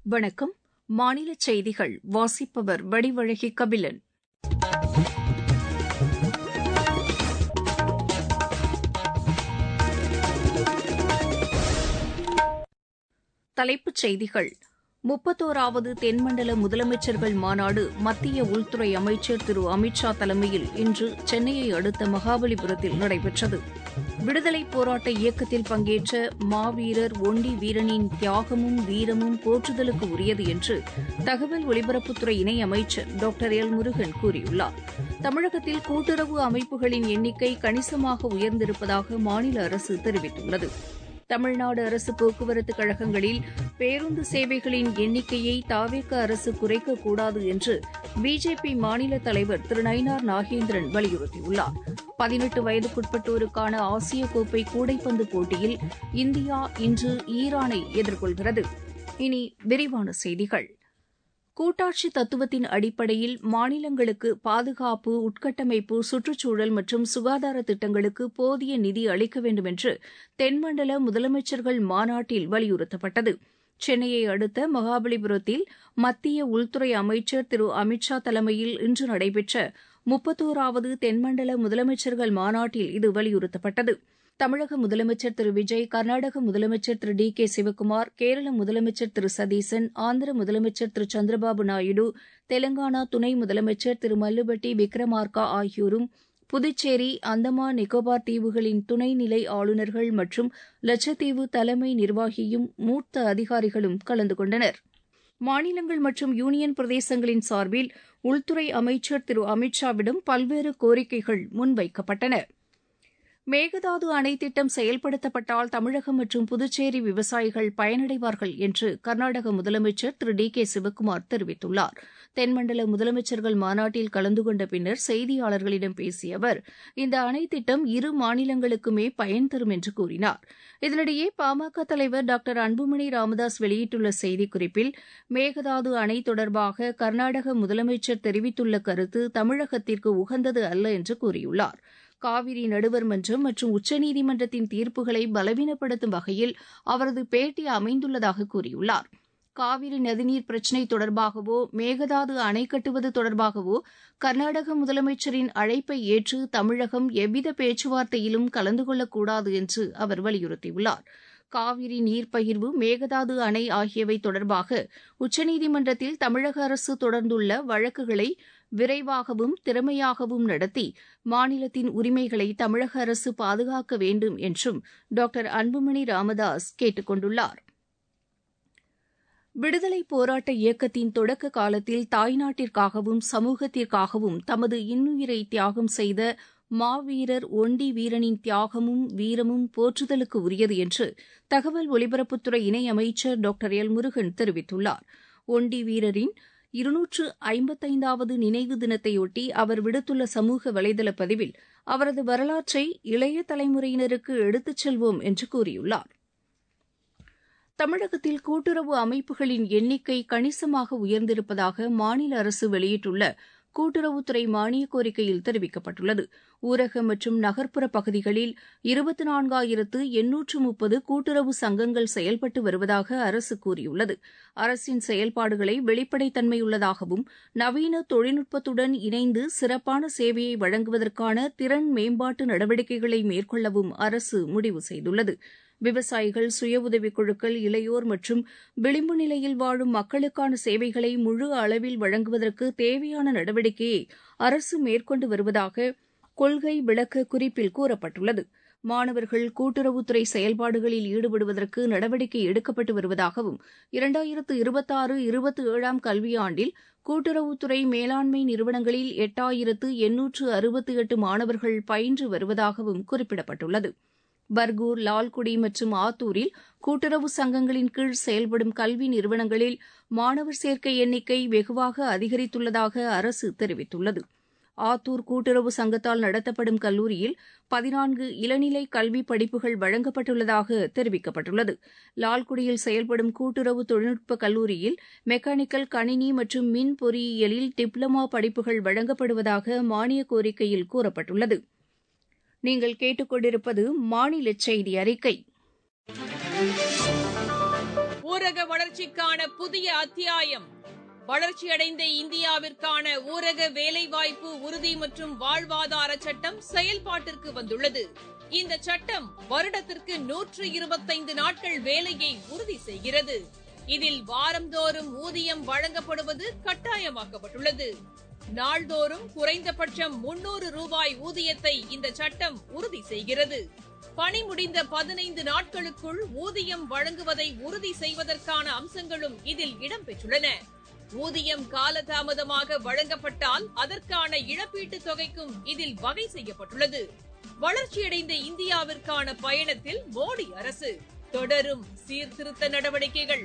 வணக்கம் மாநில செய்திகள் வாசிப்பவர் வடிவழகி கபிலன் தலைப்புச் செய்திகள் முப்பத்தோராவது தென்மண்டல முதலமைச்சர்கள் மாநாடு மத்திய உள்துறை அமைச்சர் திரு அமித் ஷா தலைமையில் இன்று சென்னையை அடுத்த மகாபலிபுரத்தில் நடைபெற்றது விடுதலைப் போராட்ட இயக்கத்தில் பங்கேற்ற மாவீரர் ஒண்டி வீரனின் தியாகமும் வீரமும் போற்றுதலுக்கு உரியது என்று தகவல் ஒலிபரப்புத்துறை இணையமைச்சர் டாக்டர் எல் முருகன் கூறியுள்ளார் தமிழகத்தில் கூட்டுறவு அமைப்புகளின் எண்ணிக்கை கணிசமாக உயர்ந்திருப்பதாக மாநில அரசு தெரிவித்துள்ளது தமிழ்நாடு அரசு போக்குவரத்து கழகங்களில் பேருந்து சேவைகளின் எண்ணிக்கையை தாவேக அரசு குறைக்கக்கூடாது என்று பிஜேபி மாநில தலைவர் திரு நயினார் நாகேந்திரன் வலியுறுத்தியுள்ளார் பதினெட்டு வயதுக்குட்பட்டோருக்கான ஆசிய கோப்பை கூடைப்பந்து போட்டியில் இந்தியா இன்று ஈரானை எதிர்கொள்கிறது இனி விரிவான செய்திகள் கூட்டாட்சி தத்துவத்தின் அடிப்படையில் மாநிலங்களுக்கு பாதுகாப்பு உட்கட்டமைப்பு சுற்றுச்சூழல் மற்றும் சுகாதார திட்டங்களுக்கு போதிய நிதி அளிக்க வேண்டும் என்று தென்மண்டல முதலமைச்சர்கள் மாநாட்டில் வலியுறுத்தப்பட்டது சென்னையை அடுத்த மகாபலிபுரத்தில் மத்திய உள்துறை அமைச்சர் திரு அமித் ஷா தலைமையில் இன்று நடைபெற்ற முப்பத்தோராவது தென்மண்டல முதலமைச்சர்கள் மாநாட்டில் இது வலியுறுத்தப்பட்டது தமிழக முதலமைச்சர் திரு விஜய் கர்நாடக முதலமைச்சர் திரு டி கே சிவக்குமார் கேரள முதலமைச்சர் திரு சதீசன் ஆந்திர முதலமைச்சர் திரு சந்திரபாபு நாயுடு தெலங்கானா துணை முதலமைச்சர் திரு மல்லுபட்டி விக்ரமார்கா ஆகியோரும் புதுச்சேரி அந்தமான் நிக்கோபார் தீவுகளின் துணைநிலை ஆளுநர்கள் மற்றும் லட்சத்தீவு தலைமை நிர்வாகியும் மூத்த அதிகாரிகளும் கலந்து கொண்டனர் மாநிலங்கள் மற்றும் யூனியன் பிரதேசங்களின் சார்பில் உள்துறை அமைச்சர் திரு அமித் ஷாவிடம் பல்வேறு கோரிக்கைகள் முன்வைக்கப்பட்டன மேகதாது அணை திட்டம் செயல்படுத்தப்பட்டால் தமிழகம் மற்றும் புதுச்சேரி விவசாயிகள் பயனடைவார்கள் என்று கர்நாடக முதலமைச்சர் திரு டி கே சிவக்குமார் தெரிவித்துள்ளார் தென்மண்டல முதலமைச்சர்கள் மாநாட்டில் கலந்து கொண்ட பின்னர் செய்தியாளர்களிடம் பேசிய அவர் இந்த அணை திட்டம் இரு மாநிலங்களுக்குமே பயன் தரும் என்று கூறினார் இதனிடையே பாமக தலைவர் டாக்டர் அன்புமணி ராமதாஸ் வெளியிட்டுள்ள செய்திக்குறிப்பில் மேகதாது அணை தொடர்பாக கர்நாடக முதலமைச்சர் தெரிவித்துள்ள கருத்து தமிழகத்திற்கு உகந்தது அல்ல என்று கூறியுள்ளார் காவிரி நடுவர் மன்றம் மற்றும் உச்சநீதிமன்றத்தின் தீர்ப்புகளை பலவீனப்படுத்தும் வகையில் அவரது பேட்டி அமைந்துள்ளதாக கூறியுள்ளார் காவிரி நதிநீர் பிரச்சினை தொடர்பாகவோ மேகதாது அணை கட்டுவது தொடர்பாகவோ கர்நாடக முதலமைச்சரின் அழைப்பை ஏற்று தமிழகம் எவ்வித பேச்சுவார்த்தையிலும் கலந்து கொள்ளக்கூடாது என்று அவர் வலியுறுத்தியுள்ளார் காவிரி நீர் பகிர்வு மேகதாது அணை ஆகியவை தொடர்பாக உச்சநீதிமன்றத்தில் தமிழக அரசு தொடர்ந்துள்ள வழக்குகளை விரைவாகவும் திறமையாகவும் நடத்தி மாநிலத்தின் உரிமைகளை தமிழக அரசு பாதுகாக்க வேண்டும் என்றும் டாக்டர் அன்புமணி ராமதாஸ் கேட்டுக் கொண்டுள்ளார் விடுதலைப் போராட்ட இயக்கத்தின் தொடக்க காலத்தில் தாய்நாட்டிற்காகவும் சமூகத்திற்காகவும் தமது இன்னுயிரை தியாகம் செய்த மாவீரர் ஒண்டி வீரனின் தியாகமும் வீரமும் போற்றுதலுக்கு உரியது என்று தகவல் ஒலிபரப்புத்துறை இணையமைச்சர் டாக்டர் எல் முருகன் தெரிவித்துள்ளார் ஒண்டி வீரரின் இருநூற்று ஐம்பத்தைந்தாவது நினைவு தினத்தையொட்டி அவர் விடுத்துள்ள சமூக வலைதள பதிவில் அவரது வரலாற்றை இளைய தலைமுறையினருக்கு எடுத்துச் செல்வோம் என்று கூறியுள்ளார் தமிழகத்தில் கூட்டுறவு அமைப்புகளின் எண்ணிக்கை கணிசமாக உயர்ந்திருப்பதாக மாநில அரசு வெளியிட்டுள்ள கூட்டுறவுத்துறை மானிய கோரிக்கையில் தெரிவிக்கப்பட்டுள்ளது ஊரக மற்றும் நகர்ப்புற பகுதிகளில் இருபத்தி நான்காயிரத்து எண்ணூற்று முப்பது கூட்டுறவு சங்கங்கள் செயல்பட்டு வருவதாக அரசு கூறியுள்ளது அரசின் செயல்பாடுகளை வெளிப்படைத்தன்மையுள்ளதாகவும் நவீன தொழில்நுட்பத்துடன் இணைந்து சிறப்பான சேவையை வழங்குவதற்கான திறன் மேம்பாட்டு நடவடிக்கைகளை மேற்கொள்ளவும் அரசு முடிவு செய்துள்ளது விவசாயிகள் சுய உதவிக் குழுக்கள் இளையோர் மற்றும் விளிம்பு நிலையில் வாழும் மக்களுக்கான சேவைகளை முழு அளவில் வழங்குவதற்கு தேவையான நடவடிக்கையை அரசு மேற்கொண்டு வருவதாக கொள்கை விளக்க குறிப்பில் கூறப்பட்டுள்ளது மாணவர்கள் கூட்டுறவுத்துறை செயல்பாடுகளில் ஈடுபடுவதற்கு நடவடிக்கை எடுக்கப்பட்டு வருவதாகவும் இரண்டாயிரத்து இருபத்தாறு இருபத்தி ஏழாம் கல்வியாண்டில் கூட்டுறவுத்துறை மேலாண்மை நிறுவனங்களில் எட்டாயிரத்து எண்ணூற்று அறுபத்தி எட்டு மாணவர்கள் பயின்று வருவதாகவும் குறிப்பிடப்பட்டுள்ளது பர்கூர் லால்குடி மற்றும் ஆத்தூரில் கூட்டுறவு சங்கங்களின் கீழ் செயல்படும் கல்வி நிறுவனங்களில் மாணவர் சேர்க்கை எண்ணிக்கை வெகுவாக அதிகரித்துள்ளதாக அரசு தெரிவித்துள்ளது ஆத்தூர் கூட்டுறவு சங்கத்தால் நடத்தப்படும் கல்லூரியில் பதினான்கு இளநிலை கல்வி படிப்புகள் வழங்கப்பட்டுள்ளதாக தெரிவிக்கப்பட்டுள்ளது லால்குடியில் செயல்படும் கூட்டுறவு தொழில்நுட்ப கல்லூரியில் மெக்கானிக்கல் கணினி மற்றும் மின் பொறியியலில் டிப்ளமா படிப்புகள் வழங்கப்படுவதாக மானிய கோரிக்கையில் கூறப்பட்டுள்ளது நீங்கள் கேட்டுக்கொண்டிருப்பது மாநில செய்தி அறிக்கை ஊரக வளர்ச்சி வளர்ச்சிக்கான புதிய அத்தியாயம் வளர்ச்சியடைந்த இந்தியாவிற்கான ஊரக வேலைவாய்ப்பு உறுதி மற்றும் வாழ்வாதார சட்டம் செயல்பாட்டிற்கு வந்துள்ளது இந்த சட்டம் வருடத்திற்கு நூற்று இருபத்தைந்து நாட்கள் வேலையை உறுதி செய்கிறது இதில் வாரந்தோறும் ஊதியம் வழங்கப்படுவது கட்டாயமாக்கப்பட்டுள்ளது நாள்தோறும் குறைந்தபட்சம் முன்னூறு ரூபாய் ஊதியத்தை இந்த சட்டம் உறுதி செய்கிறது பணி முடிந்த பதினைந்து நாட்களுக்குள் ஊதியம் வழங்குவதை உறுதி செய்வதற்கான அம்சங்களும் இதில் இடம்பெற்றுள்ளன ஊதியம் காலதாமதமாக வழங்கப்பட்டால் அதற்கான இழப்பீட்டுத் தொகைக்கும் இதில் வகை செய்யப்பட்டுள்ளது வளர்ச்சியடைந்த இந்தியாவிற்கான பயணத்தில் மோடி அரசு தொடரும் சீர்திருத்த நடவடிக்கைகள்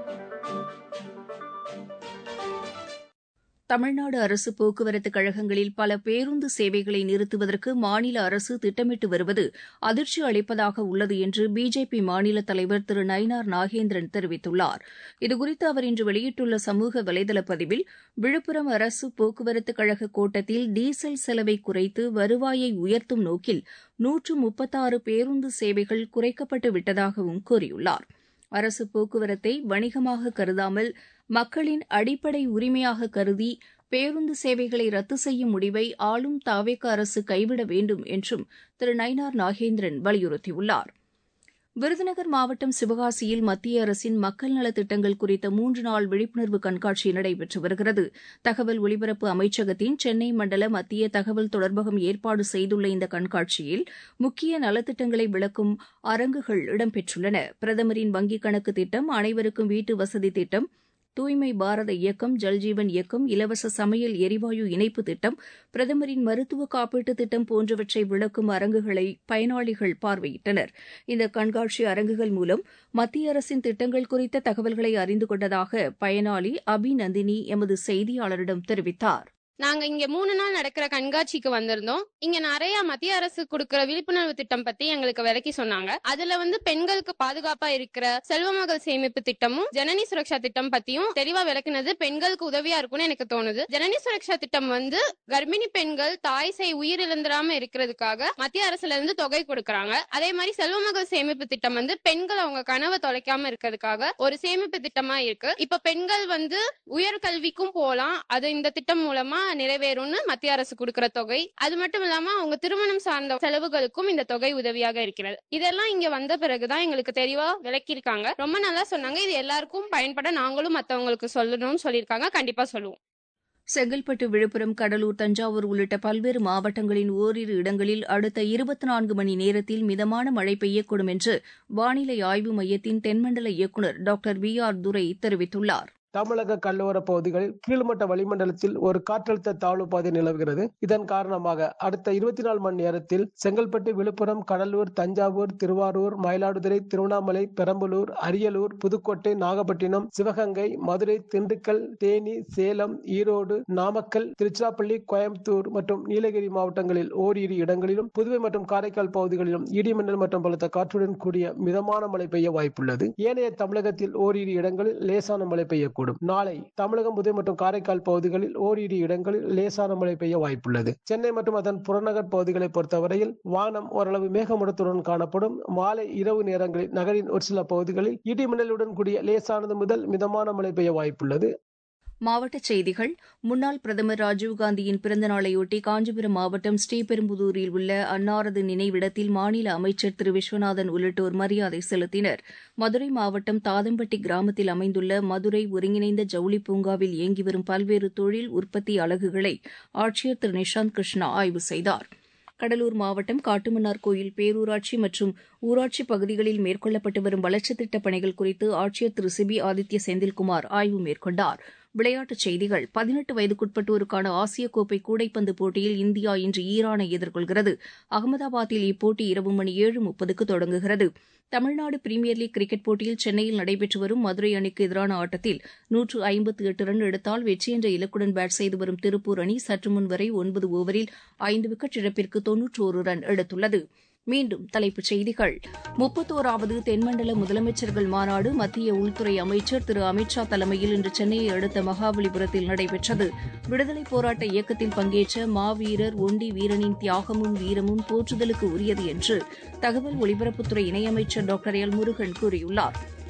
தமிழ்நாடு அரசு போக்குவரத்து கழகங்களில் பல பேருந்து சேவைகளை நிறுத்துவதற்கு மாநில அரசு திட்டமிட்டு வருவது அதிர்ச்சி அளிப்பதாக உள்ளது என்று பிஜேபி மாநில தலைவர் திரு நயினார் நாகேந்திரன் தெரிவித்துள்ளார் இதுகுறித்து அவர் இன்று வெளியிட்டுள்ள சமூக வலைதள பதிவில் விழுப்புரம் அரசு போக்குவரத்து கழக கோட்டத்தில் டீசல் செலவை குறைத்து வருவாயை உயர்த்தும் நோக்கில் நூற்று முப்பத்தாறு பேருந்து சேவைகள் குறைக்கப்பட்டு விட்டதாகவும் கூறியுள்ளார் அரசு போக்குவரத்தை வணிகமாக கருதாமல் மக்களின் அடிப்படை உரிமையாக கருதி பேருந்து சேவைகளை ரத்து செய்யும் முடிவை ஆளும் தாவேக அரசு கைவிட வேண்டும் என்றும் திரு நயினார் நாகேந்திரன் வலியுறுத்தியுள்ளார் விருதுநகர் மாவட்டம் சிவகாசியில் மத்திய அரசின் மக்கள் நலத் திட்டங்கள் குறித்த மூன்று நாள் விழிப்புணர்வு கண்காட்சி நடைபெற்று வருகிறது தகவல் ஒலிபரப்பு அமைச்சகத்தின் சென்னை மண்டல மத்திய தகவல் தொடர்பகம் ஏற்பாடு செய்துள்ள இந்த கண்காட்சியில் முக்கிய நலத்திட்டங்களை விளக்கும் அரங்குகள் இடம்பெற்றுள்ளன பிரதமரின் வங்கிக் கணக்கு திட்டம் அனைவருக்கும் வீட்டு வசதி திட்டம் தூய்மை பாரத இயக்கம் ஜல்ஜீவன் இயக்கம் இலவச சமையல் எரிவாயு இணைப்பு திட்டம் பிரதமரின் மருத்துவ காப்பீட்டு திட்டம் போன்றவற்றை விளக்கும் அரங்குகளை பயனாளிகள் பார்வையிட்டனர் இந்த கண்காட்சி அரங்குகள் மூலம் மத்திய அரசின் திட்டங்கள் குறித்த தகவல்களை அறிந்து கொண்டதாக பயனாளி அபிநந்தினி எமது செய்தியாளரிடம் தெரிவித்தார் நாங்க இங்க மூணு நாள் நடக்கிற கண்காட்சிக்கு வந்திருந்தோம் இங்க நிறைய மத்திய அரசு கொடுக்கிற விழிப்புணர்வு திட்டம் பத்தி எங்களுக்கு விளக்கி சொன்னாங்க அதுல வந்து பெண்களுக்கு பாதுகாப்பா இருக்கிற செல்வமகள் சேமிப்பு திட்டமும் ஜனனி சுரக்ஷா திட்டம் பத்தியும் தெளிவா விளக்குனது பெண்களுக்கு உதவியா இருக்கும்னு எனக்கு தோணுது ஜனனி சுரக்ஷா திட்டம் வந்து கர்ப்பிணி பெண்கள் தாய் செய் உயிரிழந்துடாம இருக்கிறதுக்காக மத்திய அரசுல இருந்து தொகை கொடுக்கறாங்க அதே மாதிரி செல்வமகள் சேமிப்பு திட்டம் வந்து பெண்கள் அவங்க கனவை தொலைக்காம இருக்கிறதுக்காக ஒரு சேமிப்பு திட்டமா இருக்கு இப்ப பெண்கள் வந்து உயர்கல்விக்கும் போலாம் அது இந்த திட்டம் மூலமா நிறைவேறும்னு மத்திய அரசு கொடுக்கிற தொகை அது மட்டும் இல்லாம அவங்க திருமணம் சார்ந்த செலவுகளுக்கும் இந்த தொகை உதவியாக இருக்கிறது இதெல்லாம் இங்க வந்த பிறகுதான் எங்களுக்கு தெளிவா விளக்கியிருக்காங்க ரொம்ப நல்லா சொன்னாங்க இது எல்லாருக்கும் பயன்பட நாங்களும் மத்தவங்களுக்கு சொல்லணும்னு சொல்லியிருக்காங்க கண்டிப்பா சொல்லுவோம் செங்கல்பட்டு விழுப்புரம் கடலூர் தஞ்சாவூர் உள்ளிட்ட பல்வேறு மாவட்டங்களின் ஓரிரு இடங்களில் அடுத்த இருபத்தி நான்கு மணி நேரத்தில் மிதமான மழை பெய்யக்கூடும் என்று வானிலை ஆய்வு மையத்தின் தென்மண்டல இயக்குநர் டாக்டர் வி ஆர் துரை தெரிவித்துள்ளார் தமிழக கடலோர பகுதிகளில் கீழ்மட்ட வளிமண்டலத்தில் ஒரு காற்றழுத்த தாழ்வு பாதை நிலவுகிறது இதன் காரணமாக அடுத்த இருபத்தி நாலு மணி நேரத்தில் செங்கல்பட்டு விழுப்புரம் கடலூர் தஞ்சாவூர் திருவாரூர் மயிலாடுதுறை திருவண்ணாமலை பெரம்பலூர் அரியலூர் புதுக்கோட்டை நாகப்பட்டினம் சிவகங்கை மதுரை திண்டுக்கல் தேனி சேலம் ஈரோடு நாமக்கல் திருச்சிராப்பள்ளி கோயம்புத்தூர் மற்றும் நீலகிரி மாவட்டங்களில் ஓரிரு இடங்களிலும் புதுவை மற்றும் காரைக்கால் பகுதிகளிலும் இடிமின்னல் மற்றும் பலத்த காற்றுடன் கூடிய மிதமான மழை பெய்ய வாய்ப்புள்ளது ஏனைய தமிழகத்தில் ஓரிரு இடங்களில் லேசான மழை பெய்யக்கூடும் கூடும் நாளை தமிழகம் புதுவை மற்றும் காரைக்கால் பகுதிகளில் ஓரிரு இடங்களில் லேசான மழை பெய்ய வாய்ப்புள்ளது சென்னை மற்றும் அதன் புறநகர் பகுதிகளை பொறுத்தவரையில் வானம் ஓரளவு மேகமூட்டத்துடன் காணப்படும் மாலை இரவு நேரங்களில் நகரின் ஒரு சில பகுதிகளில் இடி மின்னலுடன் கூடிய லேசானது முதல் மிதமான மழை பெய்ய வாய்ப்புள்ளது மாவட்டச் செய்திகள் முன்னாள் பிரதமர் ராஜீவ்காந்தியின் பிறந்த நாளையொட்டி காஞ்சிபுரம் மாவட்டம் ஸ்ரீபெரும்புதூரில் உள்ள அன்னாரது நினைவிடத்தில் மாநில அமைச்சர் திரு விஸ்வநாதன் உள்ளிட்டோர் மரியாதை செலுத்தினர் மதுரை மாவட்டம் தாதம்பட்டி கிராமத்தில் அமைந்துள்ள மதுரை ஒருங்கிணைந்த ஜவுளி பூங்காவில் இயங்கி வரும் பல்வேறு தொழில் உற்பத்தி அலகுகளை ஆட்சியர் திரு நிஷாந்த் கிருஷ்ணா ஆய்வு செய்தார் கடலூர் மாவட்டம் காட்டுமன்னார் கோயில் பேரூராட்சி மற்றும் ஊராட்சி பகுதிகளில் மேற்கொள்ளப்பட்டு வரும் வளர்ச்சித் திட்டப் பணிகள் குறித்து ஆட்சியர் திரு சிபி ஆதித்ய செந்தில்குமார் ஆய்வு மேற்கொண்டார் விளையாட்டுச் செய்திகள் பதினெட்டு வயதுக்குட்பட்டோருக்கான ஆசிய கோப்பை கூடைப்பந்து போட்டியில் இந்தியா இன்று ஈரானை எதிர்கொள்கிறது அகமதாபாத்தில் இப்போட்டி இரவு மணி ஏழு முப்பதுக்கு தொடங்குகிறது தமிழ்நாடு பிரீமியர் லீக் கிரிக்கெட் போட்டியில் சென்னையில் நடைபெற்று வரும் மதுரை அணிக்கு எதிரான ஆட்டத்தில் நூற்று ஐம்பத்து எட்டு ரன் எடுத்தால் வெற்றி என்ற இலக்குடன் பேட் செய்து வரும் திருப்பூர் அணி சற்று முன் வரை ஒன்பது ஓவரில் ஐந்து விக்கெட் இழப்பிற்கு தொன்னூற்றோரு ரன் எடுத்துள்ளது மீண்டும் தலைப்புச் செய்திகள் முப்பத்தோராவது தென்மண்டல முதலமைச்சர்கள் மாநாடு மத்திய உள்துறை அமைச்சர் திரு அமித்ஷா தலைமையில் இன்று சென்னையை அடுத்த மகாபலிபுரத்தில் நடைபெற்றது விடுதலைப் போராட்ட இயக்கத்தில் பங்கேற்ற மாவீரர் ஒண்டி வீரனின் தியாகமும் வீரமும் போற்றுதலுக்கு உரியது என்று தகவல் ஒலிபரப்புத்துறை இணையமைச்சர் டாக்டர் எல் முருகன் கூறியுள்ளார்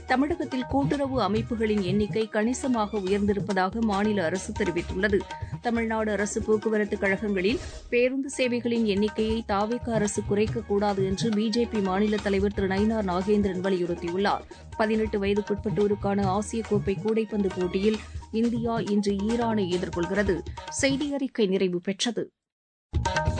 தமிழகத்தில் கூட்டுறவு அமைப்புகளின் எண்ணிக்கை கணிசமாக உயர்ந்திருப்பதாக மாநில அரசு தெரிவித்துள்ளது தமிழ்நாடு அரசு போக்குவரத்து கழகங்களில் பேருந்து சேவைகளின் எண்ணிக்கையை தாவேக அரசு குறைக்கக்கூடாது என்று பிஜேபி மாநில தலைவர் திரு நயினார் நாகேந்திரன் வலியுறுத்தியுள்ளார் பதினெட்டு வயதுக்குட்பட்டோருக்கான ஆசிய கோப்பை கூடைப்பந்து போட்டியில் இந்தியா இன்று ஈரானை எதிர்கொள்கிறது செய்தி அறிக்கை நிறைவு பெற்றது